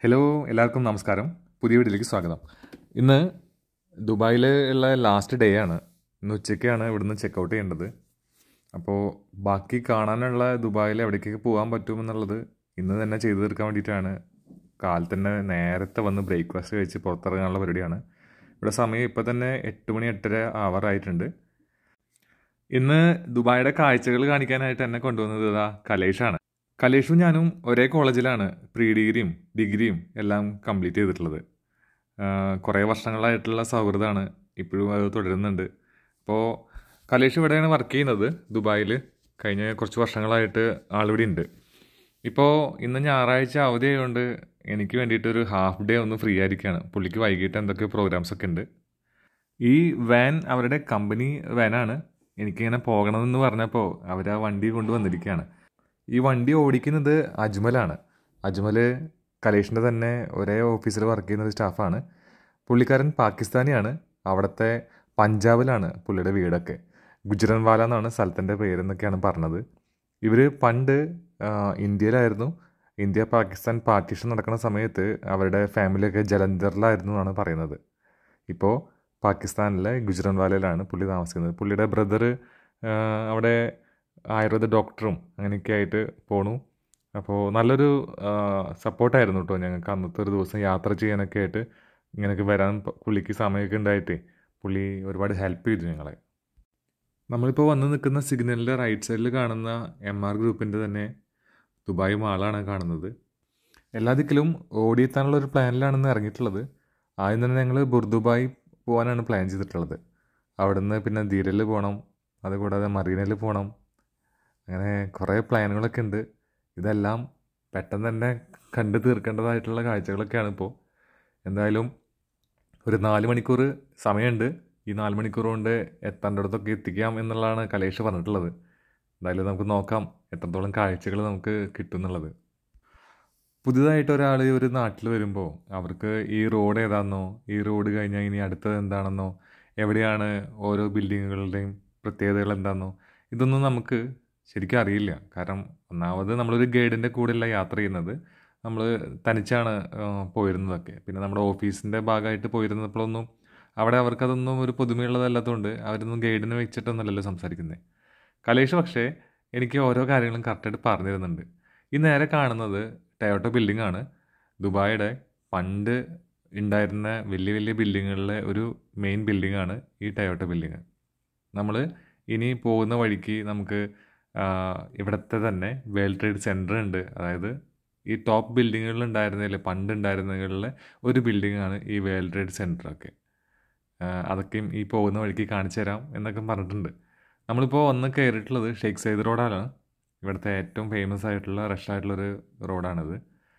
hello എല്ലാവർക്കും നമസ്കാരം പുതിയ വീഡിയോയിലേക്ക് സ്വാഗതം ഇന്ന് ദുബായിൽ ഉള്ള ലാസ്റ്റ് ഡേ ആണ് ഇന്ന് ഉച്ചയ്ക്കാണ് ഇവിടുന്ന് ചെക്കൗട്ട് ചെയ്യേണ്ടത് അപ്പോൾ ബാക്കി കാണാനുള്ള ദുബായിൽ എവിടേക്കൊക്കെ പോകാൻ പറ്റുമെന്നുള്ളത് ഇന്ന് തന്നെ ചെയ്തു തീർക്കാൻ വേണ്ടിയിട്ടാണ് കാലത്ത് തന്നെ നേരത്തെ വന്ന് ബ്രേക്ക്ഫാസ്റ്റ് കഴിച്ച് പുറത്തിറങ്ങാനുള്ള പരിപാടിയാണ് ഇവിടെ സമയം ഇപ്പോൾ തന്നെ എട്ട് മണി എട്ടര ആവാറായിട്ടുണ്ട് ഇന്ന് ദുബായിയുടെ കാഴ്ചകൾ കാണിക്കാനായിട്ട് എന്നെ കൊണ്ടുവന്നത് ഇതാ കലേഷാണ് കലേഷും ഞാനും ഒരേ കോളേജിലാണ് പ്രീ ഡിഗ്രിയും ഡിഗ്രിയും എല്ലാം കംപ്ലീറ്റ് ചെയ്തിട്ടുള്ളത് ആഹ് കുറേ വർഷങ്ങളായിട്ടുള്ള സൗഹൃദമാണ് ഇപ്പോഴും അത് തുടരുന്നുണ്ട് അപ്പോൾ കലേഷ് ഇവിടെയാണ് വർക്ക് ചെയ്യുന്നത് ദുബായിൽ കഴിഞ്ഞ കുറച്ച് വർഷങ്ങളായിട്ട് ആളിവിടെ ഉണ്ട് ഇപ്പോൾ ഇന്ന് ഞായറാഴ്ച അവധി ആയതുകൊണ്ട് എനിക്ക് വേണ്ടിയിട്ടൊരു ഹാഫ് ഡേ ഒന്ന് ഫ്രീ ആയിരിക്കുകയാണ് പുള്ളിക്ക് വൈകിട്ട് എന്തൊക്കെ പ്രോഗ്രാംസ് ഒക്കെ ഉണ്ട് ഈ വാൻ അവരുടെ കമ്പനി വാനാണ് എനിക്കിങ്ങനെ പോകണമെന്ന് പറഞ്ഞപ്പോൾ അവർ ആ വണ്ടി കൊണ്ടുവന്നിരിക്കുകയാണ് ഈ വണ്ടി ഓടിക്കുന്നത് അജ്മലാണ് അജ്മൽ കലേഷിൻ്റെ തന്നെ ഒരേ ഓഫീസിൽ വർക്ക് ചെയ്യുന്ന ഒരു സ്റ്റാഫാണ് പുള്ളിക്കാരൻ പാകിസ്ഥാനിയാണ് അവിടുത്തെ പഞ്ചാബിലാണ് പുള്ളിയുടെ വീടൊക്കെ ഗുജറൻവാല എന്നാണ് സ്ഥലത്തിൻ്റെ പേരെന്നൊക്കെയാണ് പറഞ്ഞത് ഇവർ പണ്ട് ആ, ഇന്ത്യയിലായിരുന്നു ഇന്ത്യ പാകിസ്ഥാൻ പാർട്ടീഷൻ നടക്കുന്ന സമയത്ത് അവരുടെ ഫാമിലിയൊക്കെ ജലന്ധറിലായിരുന്നു എന്നാണ് പറയുന്നത് ഇപ്പോൾ പാകിസ്ഥാനിലെ ഗുജറൻവാലയിലാണ് പുള്ളി താമസിക്കുന്നത് പുള്ളിയുടെ ബ്രദർ അവിടെ ആയുർവേദ ഡോക്ടറും അങ്ങനെയൊക്കെ ആയിട്ട് പോണു അപ്പോൾ നല്ലൊരു സപ്പോർട്ടായിരുന്നു കേട്ടോ ഞങ്ങൾക്ക് അന്നത്തെ ഒരു ദിവസം യാത്ര ചെയ്യാനൊക്കെ ആയിട്ട് ഇങ്ങനെയൊക്കെ വരാൻ പ- പുള്ളിക്ക് സമയമൊക്കെ ഉണ്ടായിട്ടേ പുള്ളി ഒരുപാട് ഹെൽപ്പ് ചെയ്തു ഞങ്ങളെ നമ്മളിപ്പോൾ വന്ന് നിൽക്കുന്ന സിഗ്നലിൻ്റെ റൈറ്റ് സൈഡിൽ കാണുന്ന എം ആർ ഗ്രൂപ്പിൻ്റെ തന്നെ ദുബായ് മാളാണ് കാണുന്നത് എല്ലാ ദിക്കിലും ഓടിയെത്താനുള്ള ഒരു പ്ലാനിലാണെന്ന് ഇറങ്ങിയിട്ടുള്ളത് ആദ്യം തന്നെ ഞങ്ങൾ ബുർദുബായ് പോകാനാണ് പ്ലാൻ ചെയ്തിട്ടുള്ളത് അവിടുന്ന് പിന്നെ ധീരയിൽ പോകണം അതുകൂടാതെ മറീനയിൽ പോകണം അങ്ങനെ കുറേ പ്ലാനുകളൊക്കെ ഉണ്ട് ഇതെല്ലാം പെട്ടെന്ന് തന്നെ കണ്ടു തീർക്കേണ്ടതായിട്ടുള്ള കാഴ്ചകളൊക്കെയാണ് ഇപ്പോൾ എന്തായാലും ഒരു നാല് മണിക്കൂർ സമയമുണ്ട് ഈ നാല് മണിക്കൂർ കൊണ്ട് എത്തേണ്ടിടത്തൊക്കെ എത്തിക്കാം എന്നുള്ളതാണ് കലേഷ് പറഞ്ഞിട്ടുള്ളത് എന്തായാലും നമുക്ക് നോക്കാം എത്രത്തോളം കാഴ്ചകൾ നമുക്ക് കിട്ടും എന്നുള്ളത് പുതിയതായിട്ട് ഒരാൾ ഒരു നാട്ടിൽ വരുമ്പോൾ അവർക്ക് ഈ റോഡ് ഏതാണെന്നോ ഈ റോഡ് കഴിഞ്ഞാൽ ഇനി അടുത്തത് എന്താണെന്നോ എവിടെയാണ് ഓരോ ബിൽഡിങ്ങുകളുടെയും പ്രത്യേകതകൾ എന്താണെന്നോ ഇതൊന്നും നമുക്ക് ശരിക്കും അറിയില്ല കാരണം ഒന്നാമത് നമ്മളൊരു ഗൈഡിൻ്റെ കൂടെയല്ല യാത്ര ചെയ്യുന്നത് നമ്മൾ തനിച്ചാണ് ആ, പോയിരുന്നതൊക്കെ പിന്നെ നമ്മുടെ ഓഫീസിൻ്റെ ഭാഗമായിട്ട് പോയിരുന്നപ്പോഴൊന്നും അവിടെ അവർക്കതൊന്നും ഒരു പുതുമയുള്ളതല്ലാത്തതുകൊണ്ട് അവരൊന്നും ഗൈഡിനെ വെച്ചിട്ടൊന്നുമല്ലല്ലോ സംസാരിക്കുന്നത് കലേഷ് പക്ഷേ എനിക്ക് ഓരോ കാര്യങ്ങളും കറക്റ്റായിട്ട് പറഞ്ഞു തരുന്നുണ്ട് ഈ നേരെ കാണുന്നത് ടയോട്ടോ ബിൽഡിംഗ് ആണ് ദുബായിയുടെ പണ്ട് ഉണ്ടായിരുന്ന വലിയ വലിയ ബിൽഡിങ്ങുകളിലെ ഒരു മെയിൻ ബിൽഡിംഗ് ആണ് ഈ ടയോട്ടോ ബിൽഡിംഗ് നമ്മൾ ഇനി പോകുന്ന വഴിക്ക് നമുക്ക് ആ, ഇവിടുത്തെ തന്നെ വേൾഡ് ട്രേഡ് സെൻറ്റർ ഉണ്ട് അതായത് ഈ ടോപ്പ് ബിൽഡിങ്ങുകളിൽ ഉണ്ടായിരുന്നതിൽ പണ്ട് ഉണ്ടായിരുന്നതിലെ ഒരു ബിൽഡിങ്ങാണ് ഈ വേൾഡ് ട്രേഡ് സെൻറ്റർ ഒക്കെ ആ, അതൊക്കെയും ഈ പോകുന്ന വഴിക്ക് കാണിച്ചു തരാം എന്നൊക്കെ പറഞ്ഞിട്ടുണ്ട് നമ്മളിപ്പോൾ വന്ന് കയറിയിട്ടുള്ളത് ഷെയ്ഖ് സൈദ് റോഡാണ് ഇവിടുത്തെ ഏറ്റവും ഫേമസ് ആയിട്ടുള്ള റഷ് ആയിട്ടുള്ളൊരു റോഡാണിത്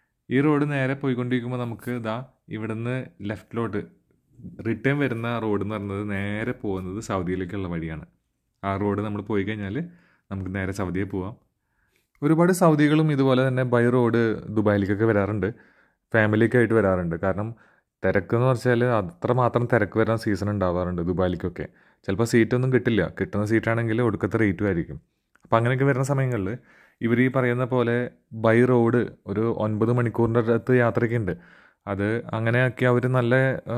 ഈ റോഡ് നേരെ പോയിക്കൊണ്ടിരിക്കുമ്പോൾ നമുക്ക് ഇതാ ഇവിടുന്ന് ലെഫ്റ്റിലോട്ട് റിട്ടേൺ വരുന്ന റോഡ് എന്ന് പറയുന്നത് നേരെ പോകുന്നത് സൗദിയിലേക്കുള്ള വഴിയാണ് ആ റോഡ് നമ്മൾ പോയി കഴിഞ്ഞാൽ നമുക്ക് നേരെ സൗദിയിൽ പോവാം ഒരുപാട് സൗദികളും ഇതുപോലെ തന്നെ ബൈ റോഡ് ദുബായിലേക്കൊക്കെ വരാറുണ്ട് ഫാമിലിയൊക്കെ ആയിട്ട് വരാറുണ്ട് കാരണം തിരക്കെന്ന് വെച്ചാൽ അത്ര മാത്രം തിരക്ക് വരുന്ന സീസൺ ഉണ്ടാവാറുണ്ട് ദുബായിലേക്കൊക്കെ ചിലപ്പോൾ സീറ്റൊന്നും കിട്ടില്ല കിട്ടുന്ന സീറ്റാണെങ്കിൽ ഒടുക്കത്തെ റേറ്റും ആയിരിക്കും അപ്പോൾ അങ്ങനെയൊക്കെ വരുന്ന സമയങ്ങളിൽ ഇവർ ഈ പറയുന്ന പോലെ ബൈ റോഡ് ഒരു ഒൻപത് മണിക്കൂറിൻ്റെ അടുത്ത് യാത്രയൊക്കെ ഉണ്ട് അത് അങ്ങനെയൊക്കെ അവർ നല്ല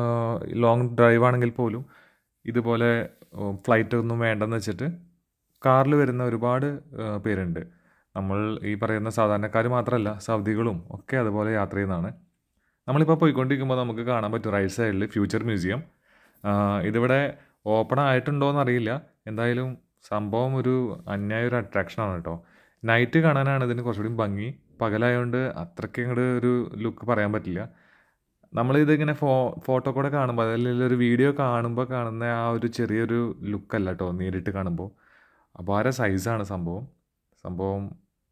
ലോങ് ഡ്രൈവ് ആണെങ്കിൽ പോലും ഇതുപോലെ ഫ്ലൈറ്റ് ഒന്നും വേണ്ടെന്ന് വെച്ചിട്ട് കാറിൽ വരുന്ന ഒരുപാട് ആ, പേരുണ്ട് നമ്മൾ ഈ പറയുന്ന സാധാരണക്കാർ മാത്രമല്ല സൗദികളും ഒക്കെ അതുപോലെ യാത്ര ചെയ്യുന്നതാണ് നമ്മളിപ്പോൾ പോയിക്കൊണ്ടിരിക്കുമ്പോൾ നമുക്ക് കാണാൻ പറ്റും റൈറ്റ് സൈഡിൽ ഫ്യൂച്ചർ മ്യൂസിയം ആ, ഇതിവിടെ ഓപ്പൺ ആയിട്ടുണ്ടോ എന്നറിയില്ല എന്തായാലും സംഭവം ഒരു അന്യായ ഒരു അട്രാക്ഷനാണ് കേട്ടോ നൈറ്റ് കാണാനാണ് ഇതിന് കുറച്ചുകൂടി ഭംഗി പകലായതുകൊണ്ട് അത്രയ്ക്ക് അങ്ങോട്ട് ഒരു ലുക്ക് പറയാൻ പറ്റില്ല നമ്മളിത് ഇങ്ങനെ ഫോ ഫോട്ടോ കൂടെ കാണുമ്പോൾ അല്ലെങ്കിൽ ഒരു വീഡിയോ കാണുമ്പോൾ കാണുന്ന ആ ഒരു ചെറിയൊരു ലുക്കല്ല കേട്ടോ നേരിട്ട് കാണുമ്പോൾ അപാര സൈസാണ് സംഭവം സംഭവം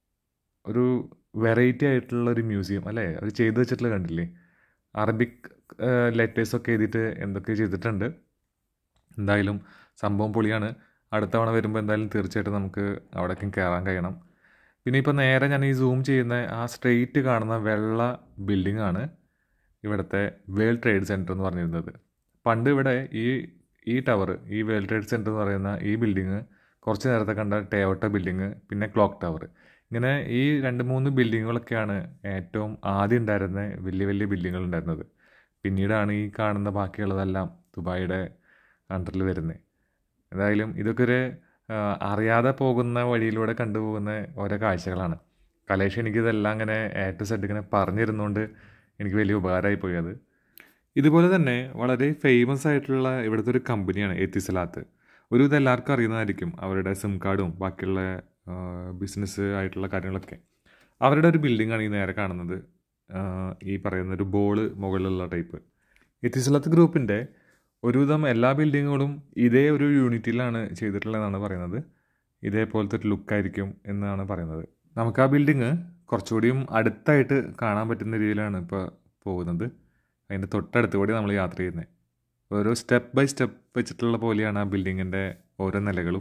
ഒരു വെറൈറ്റി ആയിട്ടുള്ള ഒരു മ്യൂസിയം അല്ലേ അവർ ചെയ്തു വെച്ചിട്ടുള്ള കണ്ടില്ലേ അറബിക് ലെറ്റേഴ്സൊക്കെ എഴുതിയിട്ട് എന്തൊക്കെ ചെയ്തിട്ടുണ്ട് എന്തായാലും സംഭവം പൊളിയാണ് അടുത്ത തവണ വരുമ്പോൾ എന്തായാലും തീർച്ചയായിട്ടും നമുക്ക് അവിടേക്കും കയറാൻ കഴിയണം പിന്നെ ഇപ്പോൾ നേരെ ഞാൻ ഈ സൂം ചെയ്യുന്ന ആ സ്ട്രെയിറ്റ് കാണുന്ന വെള്ള ബിൽഡിംഗ് ആണ് ഇവിടുത്തെ വേൾഡ് ട്രേഡ് സെൻറ്റർ എന്ന് പറഞ്ഞിരുന്നത് പണ്ട് ഇവിടെ ഈ ഈ ടവർ ഈ വേൾഡ് ട്രേഡ് സെൻറ്റർ എന്ന് പറയുന്ന ഈ ബിൽഡിങ് കുറച്ച് നേരത്തെ കണ്ട ടേവട്ട ബിൽഡിങ് പിന്നെ ക്ലോക്ക് ടവർ ഇങ്ങനെ ഈ രണ്ട് മൂന്ന് ബിൽഡിങ്ങുകളൊക്കെയാണ് ഏറ്റവും ആദ്യം ഉണ്ടായിരുന്ന വലിയ വലിയ ബിൽഡിങ്ങുകൾ ഉണ്ടായിരുന്നത് പിന്നീടാണ് ഈ കാണുന്ന ബാക്കിയുള്ളതെല്ലാം ദുബായിയുടെ അണ്ടറിൽ വരുന്നത് എന്തായാലും ഇതൊക്കെ ഒരു ആ, അറിയാതെ പോകുന്ന വഴിയിലൂടെ കണ്ടുപോകുന്ന ഓരോ കാഴ്ചകളാണ് കലേഷ് എനിക്കിതെല്ലാം ഇങ്ങനെ എ ടു സെഡ് ഇങ്ങനെ പറഞ്ഞിരുന്നുകൊണ്ട് എനിക്ക് വലിയ ഉപകാരമായി പോയി അത് ഇതുപോലെ തന്നെ വളരെ ഫേമസ് ആയിട്ടുള്ള ഇവിടുത്തെ ഒരു കമ്പനിയാണ് എത്തിസലാത്ത് ഒരു ഇത് എല്ലാവർക്കും അറിയുന്നതായിരിക്കും അവരുടെ സിം കാർഡും ബാക്കിയുള്ള ബിസിനസ് ആയിട്ടുള്ള കാര്യങ്ങളൊക്കെ അവരുടെ ഒരു ബിൽഡിംഗാണ് ഈ നേരെ കാണുന്നത് ആ, ഈ പറയുന്ന ഒരു ബോള് മുകളിലുള്ള ടൈപ്പ് എത്തിസലാത്ത് ഗ്രൂപ്പിൻ്റെ ഒരുവിധം എല്ലാ ബിൽഡിങ്ങുകളും ഇതേ ഒരു യൂണിറ്റിലാണ് ചെയ്തിട്ടുള്ളതെന്നാണ് പറയുന്നത് ഇതേപോലത്തെ ഒരു ലുക്കായിരിക്കും എന്നാണ് പറയുന്നത് നമുക്ക് ആ ബിൽഡിങ് കുറച്ചുകൂടിയും അടുത്തായിട്ട് കാണാൻ പറ്റുന്ന രീതിയിലാണ് ഇപ്പോൾ പോകുന്നത് അതിൻ്റെ തൊട്ടടുത്ത് കൂടി നമ്മൾ യാത്ര ചെയ്യുന്നത് ഓരോ സ്റ്റെപ്പ് ബൈ സ്റ്റെപ്പ് വെച്ചിട്ടുള്ള പോലെയാണ് ആ ബിൽഡിങ്ങിൻ്റെ ഓരോ നിലകളും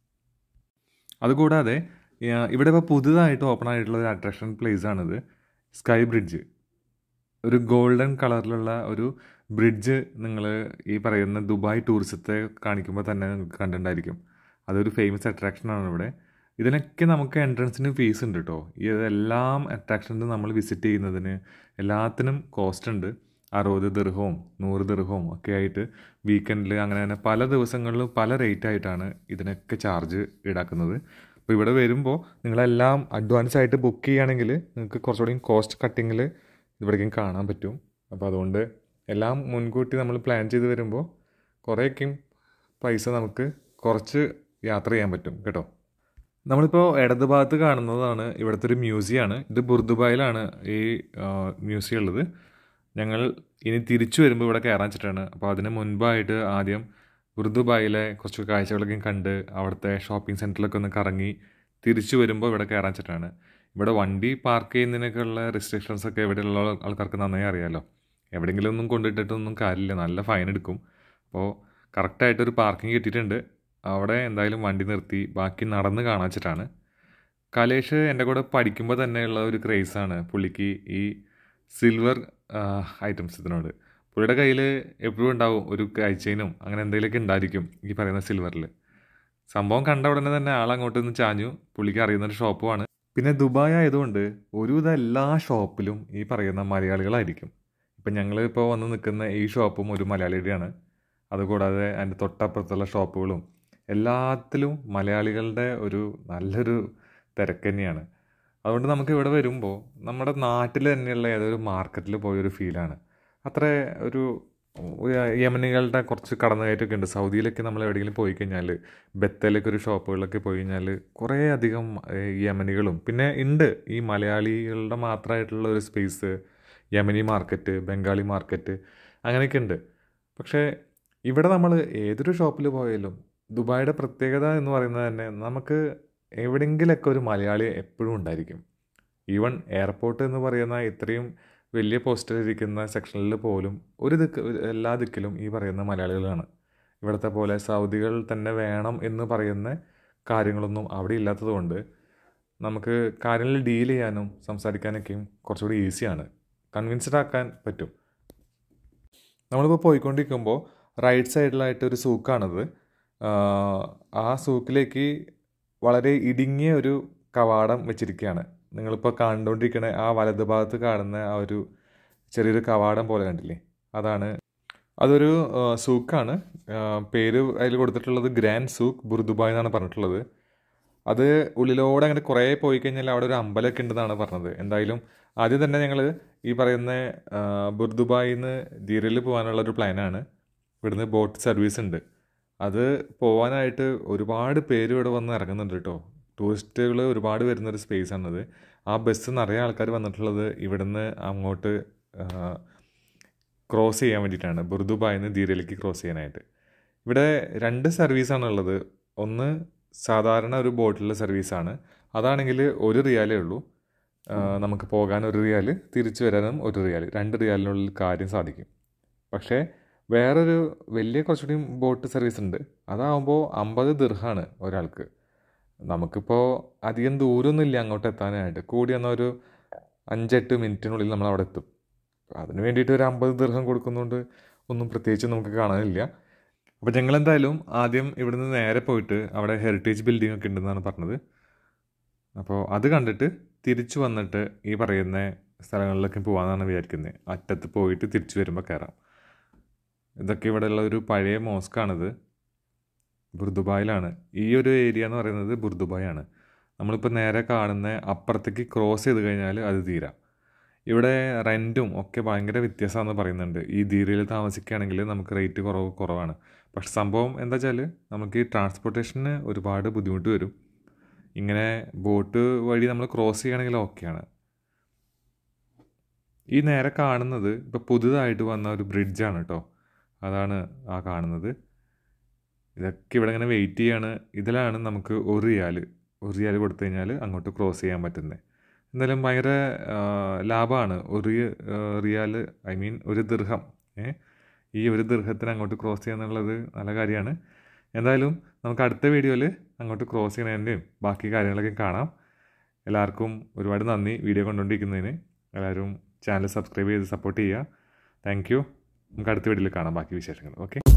അതുകൂടാതെ ആ, ഇവിടെ ഇപ്പോൾ പുതുതായിട്ട് ഓപ്പൺ ആയിട്ടുള്ള ഒരു അട്രാക്ഷൻ പ്ലേസ് ആണിത് സ്കൈ ബ്രിഡ്ജ് ഒരു ഗോൾഡൻ കളറിലുള്ള ഒരു ബ്രിഡ്ജ് നിങ്ങൾ ഈ പറയുന്ന ദുബായ് ടൂറിസത്തെ കാണിക്കുമ്പോൾ തന്നെ നിങ്ങൾക്ക് കണ്ടിട്ടുണ്ടായിരിക്കും അതൊരു ഫേമസ് അട്രാക്ഷനാണ് ഇവിടെ ഇതിനൊക്കെ നമുക്ക് എൻട്രൻസിന് ഫീസ് ഉണ്ട് കേട്ടോ ഇതെല്ലാം അട്രാക്ഷൻസ് നമ്മൾ വിസിറ്റ് ചെയ്യുന്നതിന് എല്ലാത്തിനും കോസ്റ്റ് ഉണ്ട് അറുപത് ദിർഹവും നൂറ് ദിർഹവും ഒക്കെ ആയിട്ട് വീക്കെൻഡിൽ അങ്ങനെ തന്നെ പല ദിവസങ്ങളിലും പല റേറ്റ് ആയിട്ടാണ് ഇതിനൊക്കെ ചാർജ് ഈടാക്കുന്നത് അപ്പോൾ ഇവിടെ വരുമ്പോൾ നിങ്ങളെല്ലാം അഡ്വാൻസ് ആയിട്ട് ബുക്ക് ചെയ്യുകയാണെങ്കിൽ നിങ്ങൾക്ക് കുറച്ചുകൂടി കോസ്റ്റ് കട്ടിങ്ങിൽ ഇവിടേക്കും കാണാൻ പറ്റും അപ്പോൾ അതുകൊണ്ട് എല്ലാം മുൻകൂട്ടി നമ്മൾ പ്ലാൻ ചെയ്ത് വരുമ്പോൾ കുറേയൊക്കെയും പൈസ നമുക്ക് കുറച്ച് യാത്ര ചെയ്യാൻ പറ്റും കേട്ടോ നമ്മളിപ്പോൾ ഇടത് ഭാഗത്ത് കാണുന്നതാണ് ഇവിടുത്തെ ഒരു മ്യൂസിയമാണ് ഇത് ബുർദുബായിലാണ് ഈ മ്യൂസിയം ഉള്ളത് ഞങ്ങൾ ഇനി തിരിച്ചു വരുമ്പോൾ ഇവിടെ കയറാൻ വെച്ചിട്ടാണ് അപ്പോൾ അതിന് മുൻപായിട്ട് ആദ്യം ബുർദുബായിലെ കുറച്ച് കാഴ്ചകളൊക്കെ കണ്ട് അവിടുത്തെ ഷോപ്പിംഗ് സെൻറ്ററിലൊക്കെ ഒന്ന് കറങ്ങി തിരിച്ചു വരുമ്പോൾ ഇവിടെ കയറാൻ വെച്ചിട്ടാണ് ഇവിടെ വണ്ടി പാർക്ക് ചെയ്യുന്നതിനൊക്കെ ഉള്ള റെസ്ട്രിക്ഷൻസ് ഒക്കെ ഇവിടെയുള്ള ആൾക്കാർക്ക് നന്നായി അറിയാമല്ലോ എവിടെയെങ്കിലും ഒന്നും കൊണ്ടിട്ടിട്ടൊന്നും കാര്യമില്ല നല്ല ഫൈൻ എടുക്കും അപ്പോൾ കറക്റ്റായിട്ടൊരു പാർക്കിംഗ് കിട്ടിയിട്ടുണ്ട് അവിടെ എന്തായാലും വണ്ടി നിർത്തി ബാക്കി നടന്ന് കാണാൻ വെച്ചിട്ടാണ് കലേഷ് എൻ്റെ കൂടെ പഠിക്കുമ്പോൾ തന്നെയുള്ള ഒരു ക്രേസാണ് പുള്ളിക്ക് ഈ സിൽവർ ഐറ്റംസ് ഇതിനോട് പുള്ളിയുടെ കയ്യിൽ എപ്പോഴും ഉണ്ടാവും ഒരു കൈച്ചെയിനും അങ്ങനെ എന്തെങ്കിലുമൊക്കെ ഉണ്ടായിരിക്കും ഈ പറയുന്ന സിൽവറിൽ സംഭവം കണ്ട ഉടനെ തന്നെ ആൾ അങ്ങോട്ട് നിന്ന് ചാഞ്ഞു പുള്ളിക്ക് അറിയുന്ന ഒരു ഷോപ്പുമാണ് പിന്നെ ദുബായ് ആയതുകൊണ്ട് ഒരുവിധ എല്ലാ ഷോപ്പിലും ഈ പറയുന്ന മലയാളികളായിരിക്കും ഇപ്പം ഞങ്ങൾ ഇപ്പോൾ വന്ന് നിൽക്കുന്ന ഈ ഷോപ്പും ഒരു മലയാളിയുടെയാണ് അതുകൂടാതെ അതിൻ്റെ തൊട്ടപ്പുറത്തുള്ള ഷോപ്പുകളും എല്ലാത്തിലും മലയാളികളുടെ ഒരു നല്ലൊരു തിരക്ക് തന്നെയാണ് അതുകൊണ്ട് നമുക്ക് ഇവിടെ വരുമ്പോൾ നമ്മുടെ നാട്ടിൽ തന്നെയുള്ള ഏതൊരു മാർക്കറ്റിൽ പോയൊരു ഫീലാണ് അത്ര ഒരു യമനികളുടെ കുറച്ച് കടന്നുകയറ്റമൊക്കെ ഉണ്ട് സൗദിയിലൊക്കെ നമ്മൾ എവിടെയെങ്കിലും പോയി കഴിഞ്ഞാൽ ബത്തേലൊക്കെ ഒരു ഷോപ്പുകളിലൊക്കെ പോയി കഴിഞ്ഞാൽ കുറേ അധികം ഏഹ്, യമനികളും പിന്നെ ഉണ്ട് ഈ മലയാളികളുടെ മാത്രമായിട്ടുള്ള ഒരു space Yemeni market Bengali market അങ്ങനെയൊക്കെ ഉണ്ട് പക്ഷേ ഇവിടെ നമ്മൾ ഏതൊരു ഷോപ്പിൽ പോയാലും ദുബായിയുടെ പ്രത്യേകത എന്ന് പറയുന്നത് തന്നെ നമുക്ക് എവിടെയെങ്കിലൊക്കെ ഒരു മലയാളി എപ്പോഴും ഉണ്ടായിരിക്കും ഈവൻ എയർപോർട്ട് എന്ന് പറയുന്ന ഇത്രയും വലിയ പോസ്റ്റിലിരിക്കുന്ന സെക്ഷനിൽ പോലും ഒരു ദിക്ക് എല്ലാ ദിക്കിലും ഈ പറയുന്ന മലയാളികളാണ് ഇവിടുത്തെ പോലെ സൗദികൾ തന്നെ വേണം എന്ന് പറയുന്ന കാര്യങ്ങളൊന്നും അവിടെ ഇല്ലാത്തതുകൊണ്ട് നമുക്ക് കാര്യങ്ങളിൽ ഡീൽ ചെയ്യാനും സംസാരിക്കാനൊക്കെയും കുറച്ചുകൂടി ഈസിയാണ് കൺവിൻസ്ഡ് ആക്കാൻ പറ്റും നമ്മളിപ്പോൾ പോയിക്കൊണ്ടിരിക്കുമ്പോൾ റൈറ്റ് സൈഡിലായിട്ട് ഒരു സൂക്കാണത് ആഹ് ആ സൂക്കിലേക്ക് വളരെ ഇടുങ്ങിയ ഒരു കവാടം വെച്ചിരിക്കുകയാണ് നിങ്ങളിപ്പോൾ കണ്ടുകൊണ്ടിരിക്കുന്ന ആ വലത് ഭാഗത്ത് കാണുന്ന ആ ഒരു ചെറിയൊരു കവാടം പോലെ കണ്ടില്ലേ അതാണ് അതൊരു ആഹ് സൂക്കാണ് ആഹ് പേര് അതിൽ കൊടുത്തിട്ടുള്ളത് ഗ്രാൻഡ് സൂക്ക് ബുർദുബായ് എന്നാണ് പറഞ്ഞിട്ടുള്ളത് അത് ഉള്ളിലൂടെ അങ്ങനെ കുറേ പോയി കഴിഞ്ഞാൽ അവിടെ ഒരു അമ്പലമൊക്കെ ഉണ്ടെന്നാണ് പറഞ്ഞത് എന്തായാലും ആദ്യം തന്നെ ഞങ്ങൾ ഈ പറയുന്ന ആ, ബുർദുബായിൽ നിന്ന് ദീരയിൽ പോകാനുള്ള ഒരു പ്ലാനാണ് ഇവിടുന്ന് ബോട്ട് സർവീസ് ഉണ്ട് അത് പോകാനായിട്ട് ഒരുപാട് പേര് ഇവിടെ വന്ന് ഇറങ്ങുന്നുണ്ട് കേട്ടോ ടൂറിസ്റ്റുകൾ ഒരുപാട് വരുന്നൊരു സ്പേസ് ആണത് ആ ബസ് നിറയെ ആൾക്കാർ വന്നിട്ടുള്ളത് ഇവിടുന്ന് അങ്ങോട്ട് ക്രോസ് ചെയ്യാൻ വേണ്ടിയിട്ടാണ് ബുർദുബായിൽ നിന്ന് ദീരയിലേക്ക് ക്രോസ് ചെയ്യാനായിട്ട് ഇവിടെ രണ്ട് സർവീസാണ് ഉള്ളത് ഒന്ന് സാധാരണ ഒരു ബോട്ടിലെ സർവീസാണ് അതാണെങ്കിൽ ഒരു റിയാലേ ഉള്ളൂ ആ, നമുക്ക് പോകാൻ ഒരു റിയാൽ തിരിച്ചു വരാനും ഒരു റിയാൽ രണ്ട് റിയാലിനുള്ളിൽ കാര്യം സാധിക്കും പക്ഷേ വേറൊരു വലിയ കുറച്ചുകൂടി ബോട്ട് സർവീസ് ഉണ്ട് അതാകുമ്പോൾ അമ്പത് ദിർഹാണ് ഒരാൾക്ക് നമുക്കിപ്പോൾ അധികം ദൂരമൊന്നും ഇല്ല അങ്ങോട്ട് എത്താനായിട്ട് കൂടി എന്നാൽ ഒരു അഞ്ചെട്ട് മിനിറ്റിനുള്ളിൽ നമ്മൾ അവിടെ എത്തും അതിന് വേണ്ടിയിട്ട് ഒരു അമ്പത് ദീർഘം കൊടുക്കുന്നതുകൊണ്ട് ഒന്നും പ്രത്യേകിച്ച് നമുക്ക് കാണാനില്ല അപ്പോൾ ഞങ്ങൾ എന്തായാലും ആദ്യം ഇവിടുന്ന് നേരെ പോയിട്ട് അവിടെ ഹെറിറ്റേജ് ബിൽഡിംഗ് ഒക്കെ ഉണ്ടെന്നാണ് പറഞ്ഞത് അപ്പോൾ അത് കണ്ടിട്ട് തിരിച്ചു വന്നിട്ട് ഈ പറയുന്ന സ്ഥലങ്ങളിലൊക്കെ പോകാമെന്നാണ് വിചാരിക്കുന്നത് അറ്റത്ത് പോയിട്ട് തിരിച്ചു വരുമ്പോൾ കയറാം ഇതൊക്കെ ഇവിടെയുള്ള ഒരു പഴയ മോസ്കാണിത് ബുർദുബായിലാണ് ഈ ഒരു ഏരിയ എന്ന് പറയുന്നത് ബുർദുബായ് ആണ് നമ്മളിപ്പോൾ നേരെ കാണുന്ന അപ്പുറത്തേക്ക് ക്രോസ് ചെയ്ത് കഴിഞ്ഞാൽ അത് തീരാ ഇവിടെ റെൻറ്റും ഒക്കെ ഭയങ്കര വ്യത്യാസമാണെന്ന് പറയുന്നുണ്ട് ഈ ധീരയിൽ താമസിക്കുകയാണെങ്കിൽ നമുക്ക് റേറ്റ് കുറവ് കുറവാണ് പക്ഷെ സംഭവം എന്താ വെച്ചാൽ നമുക്ക് ഈ ട്രാൻസ്പോർട്ടേഷന് ഒരുപാട് ബുദ്ധിമുട്ട് വരും ഇങ്ങനെ ബോട്ട് വഴി നമ്മൾ ക്രോസ് ചെയ്യുകയാണെങ്കിൽ ഓക്കെയാണ് ഈ നേരെ കാണുന്നത് ഇപ്പോൾ പുതുതായിട്ട് വന്ന ഒരു ബ്രിഡ്ജാണ് കേട്ടോ അതാണ് ആ കാണുന്നത് ഇതൊക്കെ ഇവിടെ ഇങ്ങനെ വെയിറ്റ് ചെയ്യാണ് ഇതിലാണ് നമുക്ക് ഒരു റിയാൽ ഒരു റിയാൽ കൊടുത്തു കഴിഞ്ഞാൽ അങ്ങോട്ട് ക്രോസ് ചെയ്യാൻ പറ്റുന്നത് എന്തായാലും ഭയങ്കര ലാഭമാണ് ഒരു റിയാൽ ഐ മീൻ ഒരു ദീർഘം ഏ ഈ ഒരു ദീർഘത്തിന് അങ്ങോട്ട് ക്രോസ് ചെയ്യാന്നുള്ളത് നല്ല കാര്യമാണ് എന്തായാലും നമുക്ക് അടുത്ത വീഡിയോയിൽ അങ്ങോട്ട് ക്രോസ് ചെയ്യുന്നതിൻ്റെയും ബാക്കി കാര്യങ്ങളൊക്കെ കാണാം എല്ലാവർക്കും ഒരുപാട് നന്ദി വീഡിയോ കണ്ടുകൊണ്ടിരിക്കുന്നതിന് എല്ലാവരും ചാനൽ സബ്സ്ക്രൈബ് ചെയ്ത് സപ്പോർട്ട് ചെയ്യുക താങ്ക് യു നമുക്ക് അടുത്ത വീഡിയോയിൽ കാണാം ബാക്കി വിശേഷങ്ങൾ ഓക്കെ